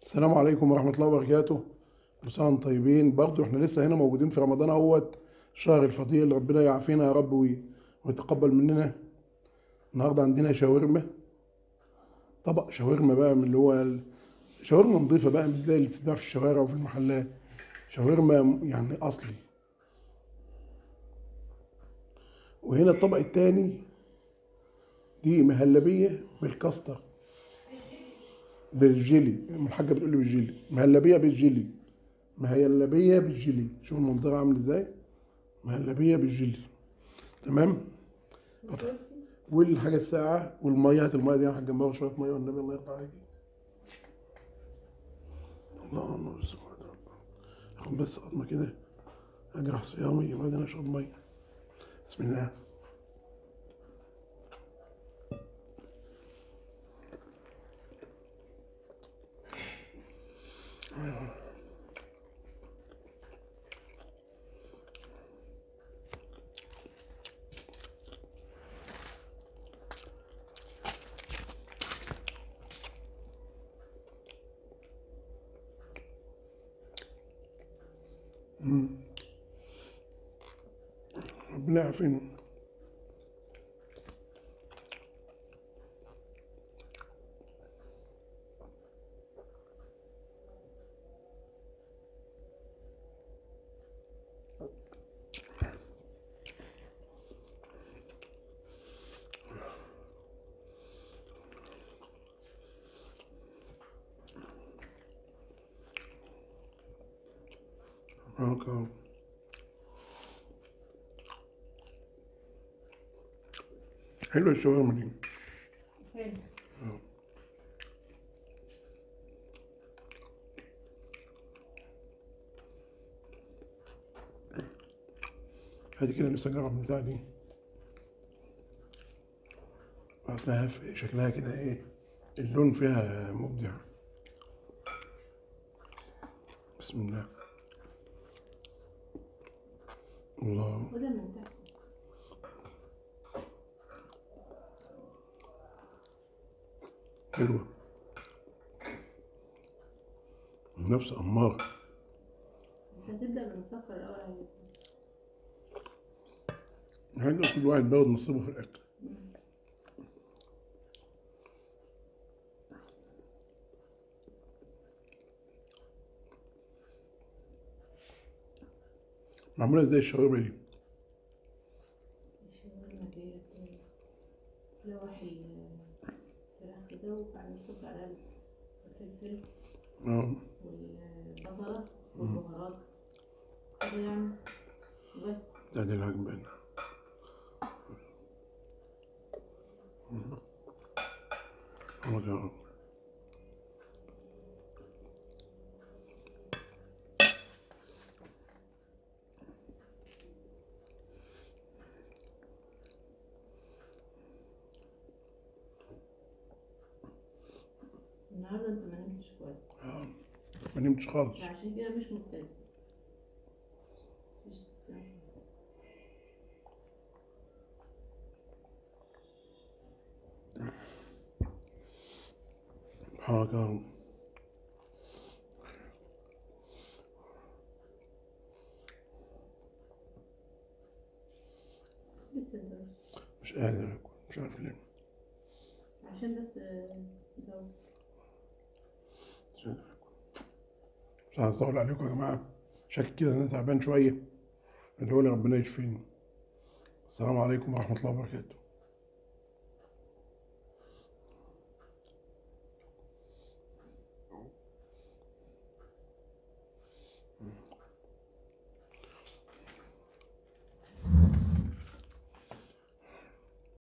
السلام عليكم ورحمة الله وبركاته كل سنة وانتم طيبين برضو احنا لسه هنا موجودين في رمضان اهوت شهر الفضيل ربنا يعافينا يا رب وي- ويتقبل مننا النهارده عندنا شاورما طبق شاورما بقى من اللي هو ال- شاورما نظيفة بقى مش زي اللي بتتباع في الشوارع وفي المحلات شاورما يعني أصلي وهنا الطبق التاني دي مهلبية بالكاستر بالجيلي الحاجه بتقول لي بالجيلي مهلبيه بالجيلي مهلبيه بالجيلي شوف المنظر عامل ازاي مهلبيه بالجيلي تمام والحاجه الساقعه والميه هات الميه دي يا حاج مروه شويه ميه والنبي الله يرضى عليك اللهم صل على محمد. اخد بس قطمه كده اجرح صيامي وبعدين اشرب ميه بسم الله ربنا يعافينا هكا حلوة الشاورما دي حلو هادي كده نفسي اجرب البتاع دي اصلها في- شكلها كده ايه اللون فيها مبدع بسم الله الله وده من تحت حلوة نفس أمار بس هتبدأ بالمسكر الأول هذا كل واحد بياخد نصيبه في الأكل معمولة ازاي الشاورما دي؟ الشاورما ديت لوح الفراخ كده وبعدين تحط عليها الفلفل اه والبصلة والبهارات كده يعني بس ده دي العجباني Oh God. النهارده انت ما نمتش كويس آه. ما نمتش خالص عشان كده مش مبتذل مفيش ابتسامة. حركة لسه ده مش قادر اكل مش عارف ليه عشان بس آه، جو مش قادر اكل مش عايز اطول عليكم يا جماعة شكل كده انا تعبان شوية ادعوا لي ربنا يشفيني السلام عليكم ورحمة الله وبركاته